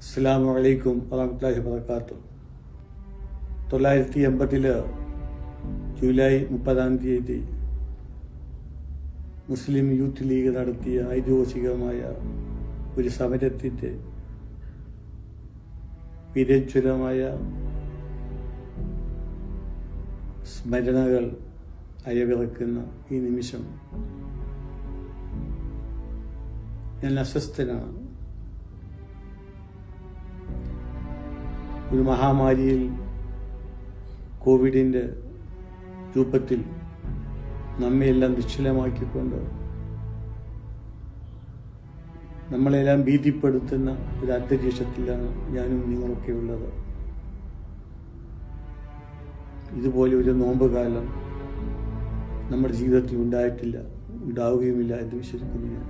അസ്സാം വലൈക്കും വറഹമത്തല്ലാഹി വർക്കാത്തു തൊള്ളായിരത്തി എൺപതില് ജൂലൈ മുപ്പതാം തീയതി മുസ്ലിം യൂത്ത് ലീഗ് നടത്തിയ ഐതിഹാസികമായ ഒരു സമരത്തിൻ്റെ വിരജ്വലമായ സ്മരണകൾ അയവിറക്കുന്ന ഈ നിമിഷം ഞാൻ അസ്വസ്ഥനാണ് ഒരു മഹാമാരിയിൽ കോവിഡിൻ്റെ രൂപത്തിൽ നമ്മയെല്ലാം നിശ്ചലമാക്കിക്കൊണ്ട് നമ്മളെല്ലാം ഭീതിപ്പെടുത്തുന്ന ഒരു അന്തരീക്ഷത്തിലാണ് ഞാനും നിങ്ങളൊക്കെ ഉള്ളത് ഇതുപോലെ ഒരു നോമ്പ് കാലം നമ്മുടെ ജീവിതത്തിൽ ഉണ്ടായിട്ടില്ല ഉണ്ടാവുകയുമില്ല എന്ന് വിശ്വസിക്കുന്നു ഞാൻ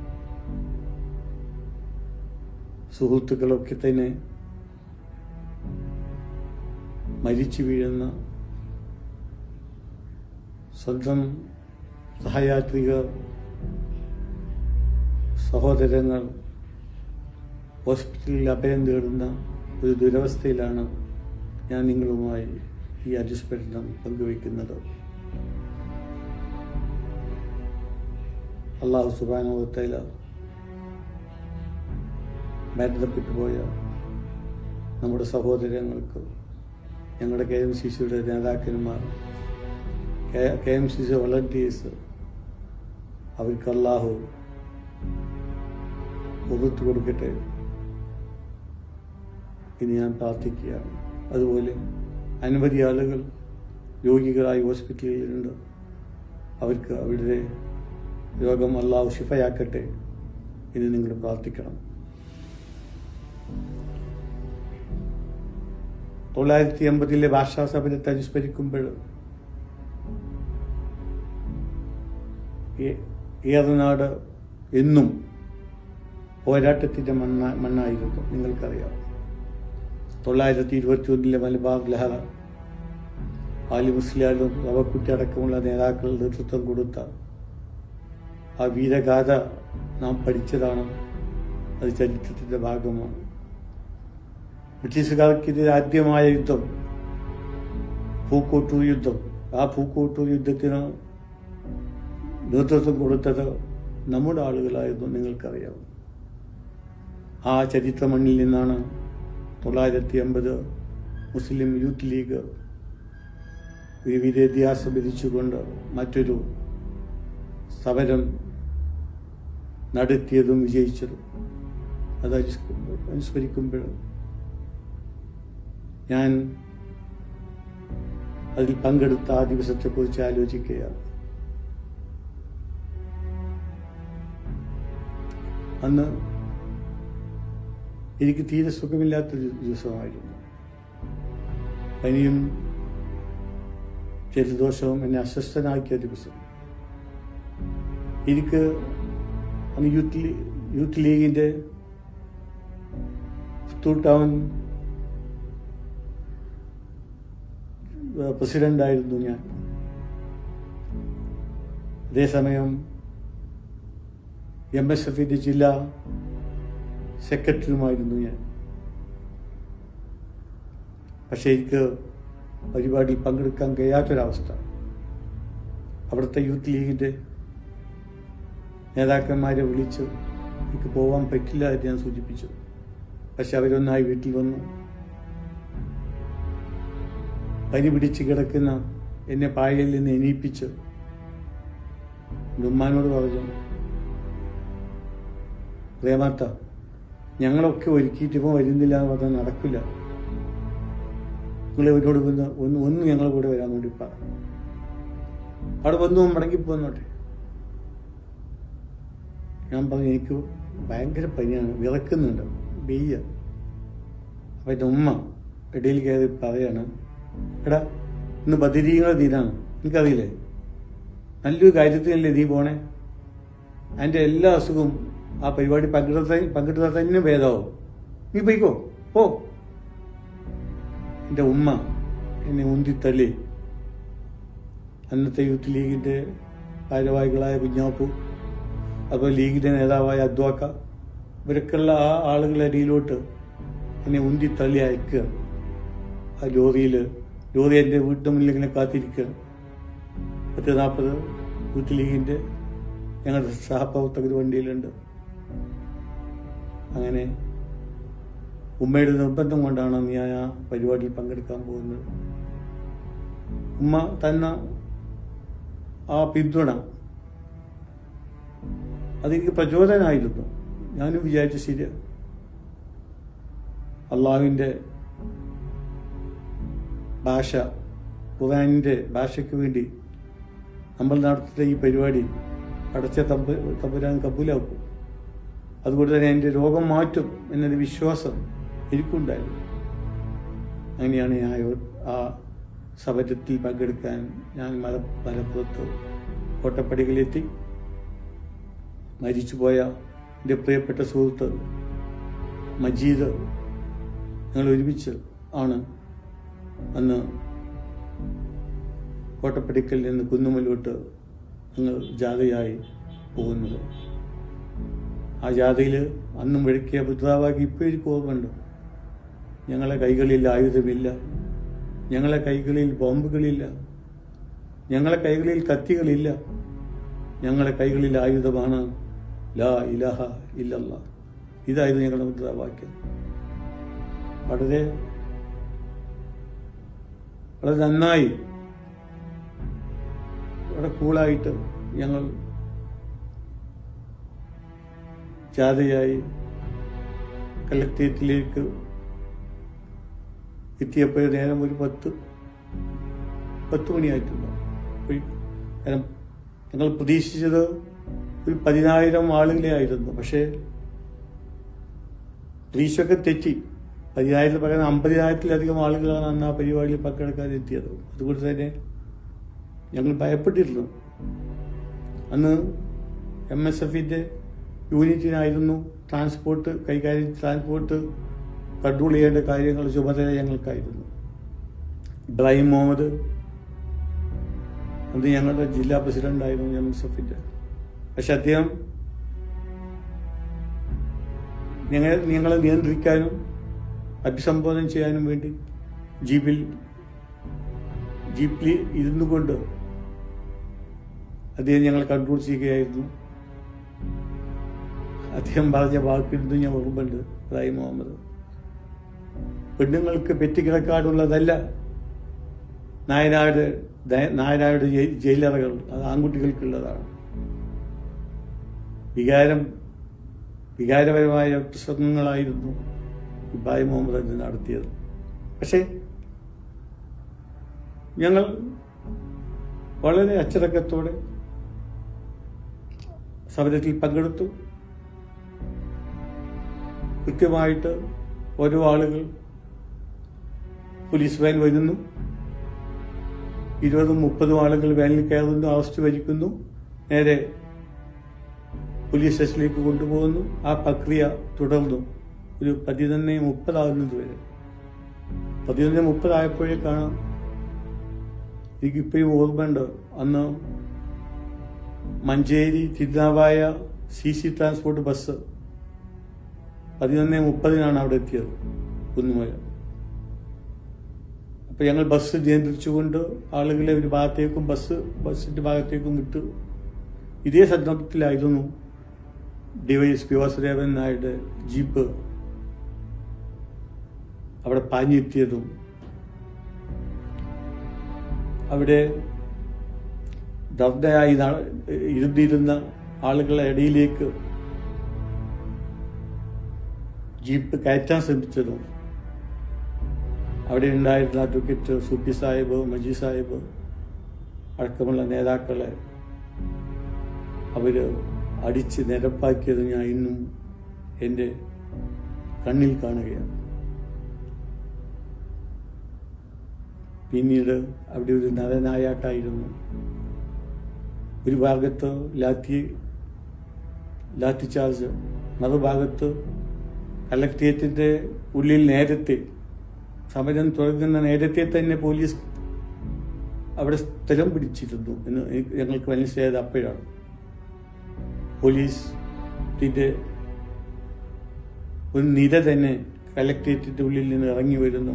സുഹൃത്തുക്കളൊക്കെ തന്നെ മരിച്ചു വീഴുന്ന സ്വന്തം സഹയാത്രികർ സഹോദരങ്ങൾ ഹോസ്പിറ്റലിൽ അഭയം തേടുന്ന ഒരു ദുരവസ്ഥയിലാണ് ഞാൻ നിങ്ങളുമായി ഈ അനുസ്മരണം പങ്കുവയ്ക്കുന്നത് അള്ളാഹു സുബാനുഭവത്തല മരണപ്പെട്ടു പോയ നമ്മുടെ സഹോദരങ്ങൾക്ക് ഞങ്ങളുടെ കെ എം സി സിയുടെ നേതാക്കന്മാർ K M C C volunteers അവർക്ക് അള്ളാഹു ഒതുത്തു കൊടുക്കട്ടെ ഇനി ഞാൻ പ്രാർത്ഥിക്കുകയാണ് അതുപോലെ അനവധി ആളുകൾ രോഗികളായി ഹോസ്പിറ്റലിലുണ്ട് അവർക്ക് അവരുടെ രോഗം അള്ളാഹു ഷിഫയാക്കട്ടെ എന്ന് നിങ്ങൾ പ്രാർത്ഥിക്കണം തൊള്ളായിരത്തി എൺപതിലെ ഭാഷാ സമരത്തെ അനുസ്മരിക്കുമ്പോൾ ഏറനാട് എന്നും പോരാട്ടത്തിൻ്റെ മണ്ണ മണ്ണായിരുന്നു നിങ്ങൾക്കറിയാം തൊള്ളായിരത്തി ഇരുപത്തി ഒന്നിലെ മലബാർ ലഹള ആലി മുസ്ലിയാലും റവക്കുട്ടി അടക്കമുള്ള നേതാക്കൾ നേതൃത്വം കൊടുത്ത ആ വീരഗാഥ നാം പഠിച്ചതാണ് അത് ചരിത്രത്തിൻ്റെ ഭാഗമാണ് ബ്രിട്ടീഷുകാർക്കെതിരെ ആദ്യമായ യുദ്ധം പൂക്കോട്ടൂർ യുദ്ധം ആ പൂക്കോട്ടൂർ യുദ്ധത്തിന് നേതൃത്വം കൊടുത്തത് നമ്മുടെ ആളുകളായിരുന്നു നിങ്ങൾക്കറിയാം ആ ചരിത്ര മണ്ണിൽ നിന്നാണ് തൊള്ളായിരത്തി അമ്പത് മുസ്ലിം യൂത്ത് ലീഗ് ഒരു വിദ്യാഭ്യാസം വിധിച്ചുകൊണ്ട് മറ്റൊരു സമരം നടത്തിയതും വിജയിച്ചതും അത് അനുസ്മരിക്കുമ്പോൾ ഞാൻ അതിൽ പങ്കെടുത്ത ആ ദിവസത്തെക്കുറിച്ച് ആലോചിക്കുകയാണ് അന്ന് എനിക്ക് തീരെ സുഖമില്ലാത്തൊരു ദിവസമായിരുന്നു പനിയും ജലദോഷവും എന്നെ അസ്വസ്ഥനാക്കിയ ദിവസം എനിക്ക് അന്ന് യൂത്ത് യൂത്ത് ലീഗിൻ്റെ പുത്തൂർ ടൗൺ പ്രസിഡന്റായിരുന്നു ഞാൻ അതേസമയം എം എസ് എഫിൻ്റെ ജില്ലാ സെക്രട്ടറിയുമായിരുന്നു ഞാൻ പക്ഷേ എനിക്ക് പരിപാടിയിൽ പങ്കെടുക്കാൻ കഴിയാത്തൊരവസ്ഥ അവിടുത്തെ യൂത്ത് ലീഗിൻ്റെ നേതാക്കന്മാരെ വിളിച്ച് എനിക്ക് പോകാൻ പറ്റില്ല എന്ന് ഞാൻ സൂചിപ്പിച്ചു പക്ഷെ അവരൊന്നായി വീട്ടിൽ വന്നു പനി പിടിച്ച് കിടക്കുന്ന എന്നെ പായയിൽ നിന്ന് എണീപ്പിച്ച് ഉമ്മാനോട് പറഞ്ഞു പ്രേമാത്ത ഞങ്ങളൊക്കെ ഒരുക്കിയിട്ട് ഇപ്പോൾ വരുന്നില്ല എന്ന് പറഞ്ഞാൽ നടക്കില്ല നിങ്ങൾ ഇവരോട് വന്ന് ഒന്ന് ഒന്ന് ഞങ്ങളെ കൂടെ വരാൻ വേണ്ടി പറഞ്ഞു അവിടെ വന്നു മടങ്ങി പോന്നോട്ടെ ഞാൻ പറഞ്ഞു എനിക്ക് ഭയങ്കര പനിയാണ് വിറക്കുന്നുണ്ട് വെയ്യ അപ്പം എൻ്റെ ഉമ്മ ഇടയിൽ കയറി പറയാണ് എടാ ഇന്ന് ബദിരീങ്ങളെ തീരാണ് എനിക്കറിയില്ലേ നല്ലൊരു കാര്യത്തിനല്ലേ നീ പോണേ അതിൻ്റെ എല്ലാ അസുഖവും ആ പരിപാടി പങ്കെടുത്ത പങ്കെടുത്താൽ തന്നെ ഭേദമാവും നീ പോയിക്കോ പോ എൻ്റെ ഉമ്മ എന്നെ ഉന്തിത്തള്ളി അന്നത്തെ യൂത്ത് ലീഗിൻ്റെ ഭാരവാഹികളായ കുഞ്ഞാപ്പു അതുപോലെ ലീഗിൻ്റെ നേതാവായ അദ്വാക്ക ഇവരൊക്കെയുള്ള ആ ആളുകളുടെ അടിയിലോട്ട് എന്നെ ഉന്തി തള്ളി അയക്കുക ആ ലോറിയിൽ ലോറി എൻ്റെ വീട്ടിൻ്റെ മുന്നിൽ ഇങ്ങനെ കാത്തിരിക്കുക പത്ത് നാൽപ്പത് യൂത്ത് ലീഗിൻ്റെ ഞങ്ങളുടെ സഹപ്രവർത്തകർ വണ്ടിയിലുണ്ട് അങ്ങനെ ഉമ്മയുടെ നിർബന്ധം കൊണ്ടാണ് ഞാൻ ആ പരിപാടിയിൽ പങ്കെടുക്കാൻ പോകുന്നത് ഉമ്മ തന്ന ആ പിന്തുണ അതെനിക്ക് പ്രചോദനമായിരുന്നു ഞാനും വിചാരിച്ചു ശരി അള്ളാഹുവിൻ്റെ ഭാഷ ഖുറാനിൻ്റെ ഭാഷയ്ക്ക് വേണ്ടി നമ്മൾ നടത്തുന്ന ഈ പരിപാടി അടച്ച തമ്പ് തമ്പുരാൻ കബൂലാക്കും അതുകൊണ്ട് തന്നെ എൻ്റെ രോഗം മാറ്റും എന്നൊരു വിശ്വാസം എനിക്കുണ്ടായിരുന്നു അങ്ങനെയാണ് ഞാൻ ആ സമരത്തിൽ പങ്കെടുക്കാൻ ഞാൻ മല മലപ്പുറത്ത് കോട്ടപ്പടികളിലെത്തി മരിച്ചുപോയ എൻ്റെ പ്രിയപ്പെട്ട സുഹൃത്ത് മജീദ് ഞങ്ങൾ ഒരുമിച്ച് ആണ് അന്ന് കോട്ടപ്പടിക്കൽ നിന്ന് കുന്നുമലോട്ട് ഞങ്ങൾ ജാഥയായി പോകുന്നത് ആ ജാഥയിൽ അന്നും വിഴക്കിയ ബുദ്ധാവാക്കി ഇപ്പോൾ എനിക്ക് ഓർമ്മയുണ്ട് ഞങ്ങളെ കൈകളിൽ ആയുധമില്ല ഞങ്ങളെ കൈകളിൽ ബോംബുകളില്ല ഞങ്ങളെ കൈകളിൽ കത്തികളില്ല ഞങ്ങളെ കൈകളിൽ ആയുധമാണ് ലാ ഇലഹ ഇല്ലല്ല ഇതായിരുന്നു ഞങ്ങളുടെ മുദ്രാവാക്യം വളരെ വളരെ നന്നായി വളരെ കൂളായിട്ട് ഞങ്ങൾ ജാഥയായി കളക്ട്രേറ്റിലേക്ക് എത്തിയപ്പോൾ നേരം ഒരു പത്ത് പത്ത് മണിയായിട്ടുണ്ട് കാരണം ഞങ്ങൾ പ്രതീക്ഷിച്ചത് ഒരു പതിനായിരം ആളുകളെ ആയിരുന്നു പക്ഷേ പ്രതീക്ഷയൊക്കെ തെറ്റി പതിനായിരത്തിൽ പകരം അമ്പതിനായിരത്തിലധികം ആളുകളാണ് അന്ന് ആ പരിപാടിയിൽ പങ്കെടുക്കാൻ എത്തിയത് അതുകൊണ്ട് തന്നെ ഞങ്ങൾ ഭയപ്പെട്ടിരുന്നു അന്ന് എം എസ് എഫിൻ്റെ യൂണിറ്റിനായിരുന്നു ട്രാൻസ്പോർട്ട് കൈകാര്യം ട്രാൻസ്പോർട്ട് കൺട്രോൾ ചെയ്യേണ്ട കാര്യങ്ങൾ ചുമതല ഞങ്ങൾക്കായിരുന്നു ഇബ്രാഹിം മുഹമ്മദ് അന്ന് ഞങ്ങളുടെ ജില്ലാ പ്രസിഡന്റായിരുന്നു എം എസ് എഫിൻ്റെ പക്ഷെ അദ്ദേഹം ഞങ്ങൾ ഞങ്ങളെ നിയന്ത്രിക്കാനും അഭിസംബോധന ചെയ്യാനും വേണ്ടി ജീപ്പിൽ ജീപ്പിൽ ഇരുന്നു കൊണ്ട് അദ്ദേഹം ഞങ്ങളെ കൺട്രോൾ ചെയ്യുകയായിരുന്നു അദ്ദേഹം പറഞ്ഞ വാക്കിരുന്ന് ഞാൻ ഓർമ്മയുണ്ട് ഇബ്രാഹിം മുഹമ്മദ് പെണ്ണുങ്ങൾക്ക് പെറ്റിക്കിടക്കാടുള്ളതല്ല നായനാട് നായനാട് ജയിലറകൾ അത് ആൺകുട്ടികൾക്കുള്ളതാണ് വികാരം വികാരപരമായ പ്രസംഗങ്ങളായിരുന്നു ഇബ്രാഹിം മുഹമ്മദ് അന്ന് നടത്തിയത് പക്ഷേ ഞങ്ങൾ വളരെ അച്ചടക്കത്തോടെ സമരത്തിൽ പങ്കെടുത്തു കൃത്യമായിട്ട് ഓരോ ആളുകൾ പോലീസ് വാൻ വരുന്നു ഇരുപതും മുപ്പതും ആളുകൾ വാനിൽ കയറുന്നു അറസ്റ്റ് വരിക്കുന്നു നേരെ പോലീസ് സ്റ്റേഷനിലേക്ക് കൊണ്ടുപോകുന്നു ആ പ്രക്രിയ തുടർന്നു ഒരു പതിനൊന്ന് മുപ്പതാകുന്നത് വരെ പതിനൊന്ന് മുപ്പതായപ്പോഴേക്കാണ് എനിക്കിപ്പോഴും ഓർമ്മയുണ്ട് അന്ന് Manjeri Thirunavaya C C transport bus പതിനൊന്ന് മുപ്പതിനാണ് അവിടെ എത്തിയത് കുന്നുമല അപ്പൊ ഞങ്ങൾ ബസ് നിയന്ത്രിച്ചുകൊണ്ട് ആളുകളെ ഒരു ഭാഗത്തേക്കും ബസ് ബസ്സിന്റെ ഭാഗത്തേക്കും വിട്ടു ഇതേ സന്ദർഭത്തിലായിരുന്നു ഡിവൈഎസ്പി വാസുദേവൻ നായരുടെ ജീപ്പ് അവിടെ പാഞ്ഞെത്തിയതും അവിടെ ദർദയായി ഇരുന്നിരുന്ന ആളുകളെ ഇടയിലേക്ക് ജീപ്പ് കയറ്റാൻ ശ്രമിച്ചതും അവിടെ ഉണ്ടായിരുന്ന അഡ്വക്കേറ്റ് സുപ്പി സാഹിബ് മജി സാഹിബ് അടക്കമുള്ള നേതാക്കളെ അവര് അടിച്ച് നിരപ്പാക്കിയത് ഞാൻ ഇന്നും എൻ്റെ കണ്ണിൽ കാണുകയാണ് പിന്നീട് അവിടെ ഒരു നരനായാട്ടായിരുന്നു ഒരു ഭാഗത്ത് ലാത്തി ലാത്തി ചാർജ് മറുഭാഗത്ത് കളക്ട്രേറ്റിന്റെ ഉള്ളിൽ നേരത്തെ സമരം തുടങ്ങുന്ന നേരത്തെ തന്നെ പോലീസ് അവിടെ സ്ഥലം പിടിച്ചിരുന്നു എന്ന് എനിക്ക് ഞങ്ങൾക്ക് മനസ്സിലായത് അപ്പോഴാണ് പോലീസിന്റെ ഒരു നിര തന്നെ കലക്ട്രേറ്റിന്റെ ഉള്ളിൽ നിന്ന് ഇറങ്ങി വരുന്നു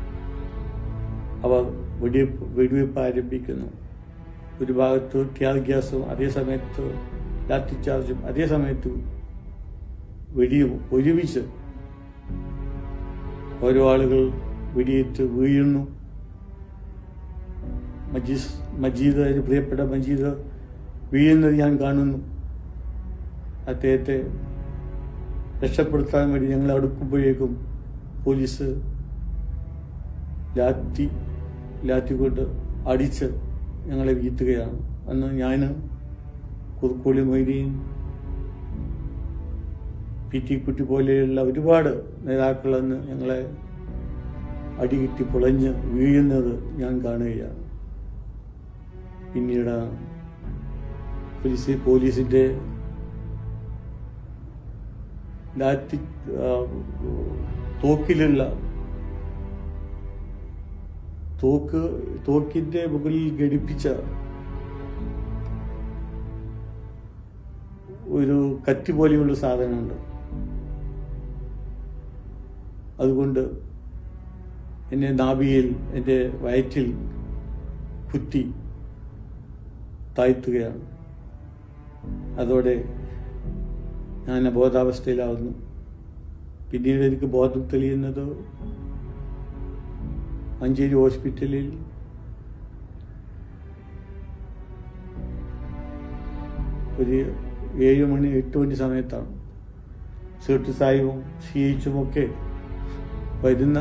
അവർ വെടിവെപ്പ് വെടിവെപ്പ് ആരംഭിക്കുന്നു ഒരു ഭാഗത്ത് ടിയർ ഗ്യാസും അതേ സമയത്ത് ലാത്തി ചാർജും അതേ സമയത്ത് വെടിയും ഒരുമിച്ച് ഓരോ ആളുകൾ വെടിയേറ്റ് വീഴുന്നു മജീസ് മജീദ് അതിന് പ്രിയപ്പെട്ട മജീദ് വീഴുന്നത് ഞാൻ കാണുന്നു അദ്ദേഹത്തെ രക്ഷപ്പെടുത്താൻ വേണ്ടി ഞങ്ങൾ അടുക്കുമ്പോഴേക്കും പോലീസ് ലാത്തി ലാത്തി കൊണ്ട് അടിച്ച് ഞങ്ങളെ വീഴ്ത്തുകയാണ് അന്ന് ഞാൻ കുറുക്കോളി മൊയ്തീൻ പി ടി കുട്ടി പോലെയുള്ള ഒരുപാട് നേതാക്കൾ അന്ന് ഞങ്ങളെ അടികിട്ടി പൊളഞ്ഞ് വീഴുന്നത് ഞാൻ കാണുകയാണ് പിന്നീട് പോലീസ് പോലീസിന്റെ ലാത്തി ആ, തോക്കിലുള്ള തോക്ക് തോക്കിന്റെ മുകളിൽ ഘടിപ്പിച്ച ഒരു കത്തി പോലെയുള്ള സാധനമുണ്ട് അതുകൊണ്ട് എന്നെ നാഭിയിൽ എൻ്റെ വയറ്റിൽ കുത്തി താഴ്ത്തുകയാണ് അതോടെ ഞാൻ അബോധാവസ്ഥയിലാവുന്നു പിന്നീട് എനിക്ക് ബോധം തെളിയുന്നത് മഞ്ചേരി ഹോസ്പിറ്റലിൽ ഒരു ഏഴ് മണി എട്ട് മണി സമയത്താണ് സേട്ട് സാഹിബും സി എച്ചും ഒക്കെ വരുന്ന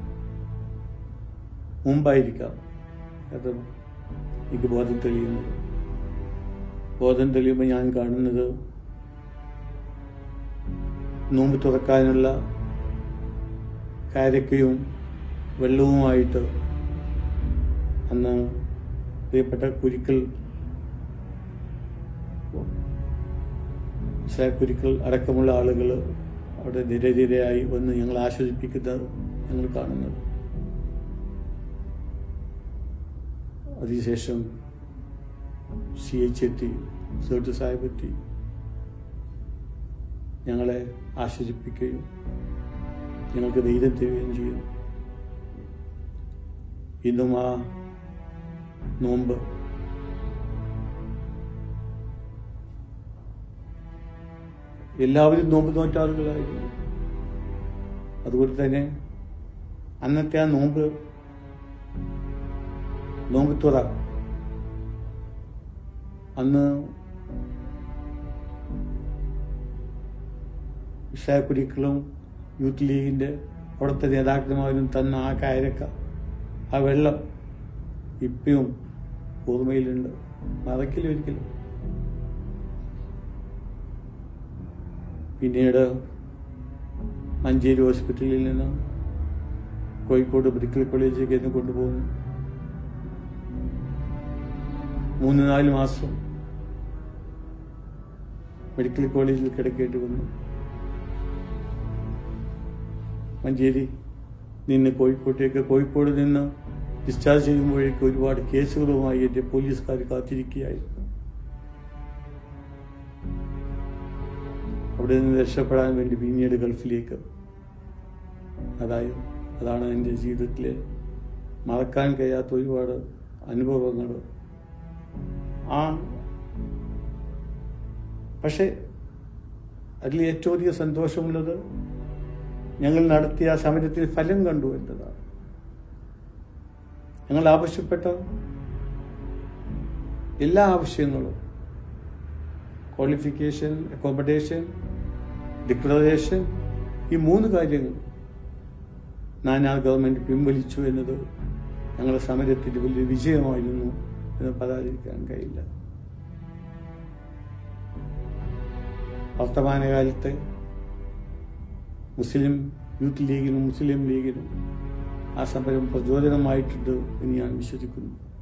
മുമ്പായിരിക്കാം അത് എനിക്ക് ബോധം തെളിയുന്നത് ബോധം തെളിയുമ്പോൾ ഞാൻ കാണുന്നത് നോമ്പ് തുറക്കാനുള്ള കാരക്കയും വെള്ളവുമായിട്ട് അന്ന് പ്രിയപ്പെട്ട കുരുക്കൾ കുരുക്കൾ അടക്കമുള്ള ആളുകൾ അവിടെ നിരനിരയായി വന്ന് ഞങ്ങൾ ആശ്വസിപ്പിക്കുന്നത് ഞങ്ങൾ കാണുന്നത് അതിനുശേഷം സി എച്ച് എത്തി സേട്ട് സാഹിബ് എത്തി ഞങ്ങളെ ആശ്വസിപ്പിക്കുകയും ഞങ്ങൾക്ക് ധൈര്യം തരികയും ചെയ്യും ഇന്നും ആ നോമ്പ് എല്ലാവരും നോമ്പ് നോറ്റ ആളുകളായിരുന്നു അതുകൊണ്ട് തന്നെ അന്നത്തെ ആ നോമ്പ് നോമ്പ് തുറ അന്ന് ഇഷാക്കുരിക്കളും യൂത്ത് ലീഗിന്റെ അവിടുത്തെ നേതാക്കന്മാരും തന്ന ആ കായരക്ക ആ വെള്ളം ഇപ്പയും ഓർമ്മയിലുണ്ട് മറക്കില്ല ഒരിക്കലും പിന്നീട് മഞ്ചേരി ഹോസ്പിറ്റലിൽ നിന്ന് കോഴിക്കോട് മെഡിക്കൽ കോളേജിലേക്ക് എന്നെ കൊണ്ടുപോകുന്നു മൂന്ന് നാല് മാസം മെഡിക്കൽ കോളേജിൽ കിടക്കേണ്ടി വന്നു മഞ്ചേരി നിന്ന് കോഴിക്കോട്ടേക്ക് കോഴിക്കോട് നിന്ന് ഡിസ്ചാർജ് ചെയ്യുമ്പോഴേക്ക് ഒരുപാട് കേസുകളുമായി എന്റെ പോലീസുകാർ കാത്തിരിക്കുകയായിരുന്നു അവിടെ നിന്ന് രക്ഷപ്പെടാൻ വേണ്ടി പിന്നീട് ഗൾഫിലേക്ക് അതായത് അതാണ് എൻ്റെ ജീവിതത്തിലെ മറക്കാൻ കഴിയാത്ത ഒരുപാട് അനുഭവങ്ങൾ ആ പക്ഷെ അതിൽ ഏറ്റവും അധികം സന്തോഷമുള്ളത് ഞങ്ങൾ നടത്തിയ ആ സമരത്തിൽ ഫലം കണ്ടു എന്നതാണ് ഞങ്ങൾ ആവശ്യപ്പെട്ട എല്ലാ ആവശ്യങ്ങളും ക്വാളിഫിക്കേഷൻ അക്കോമഡേഷൻ ഡിക്ലറേഷൻ ഈ മൂന്ന് കാര്യങ്ങൾ നാനാ ഗവൺമെന്റ് പിൻവലിച്ചു എന്നത് ഞങ്ങളുടെ സമരത്തിന്റെ വലിയ വിജയമായിരുന്നു എന്ന് പറയാതിരിക്കാൻ കഴിയില്ല വർത്തമാനകാലത്തെ മുസ്ലിം യൂത്ത് ലീഗിനും മുസ്ലിം ലീഗിനും ആ സമരം പ്രചോദനമായിട്ടുണ്ട് എന്ന് ഞാൻ വിശ്വസിക്കുന്നു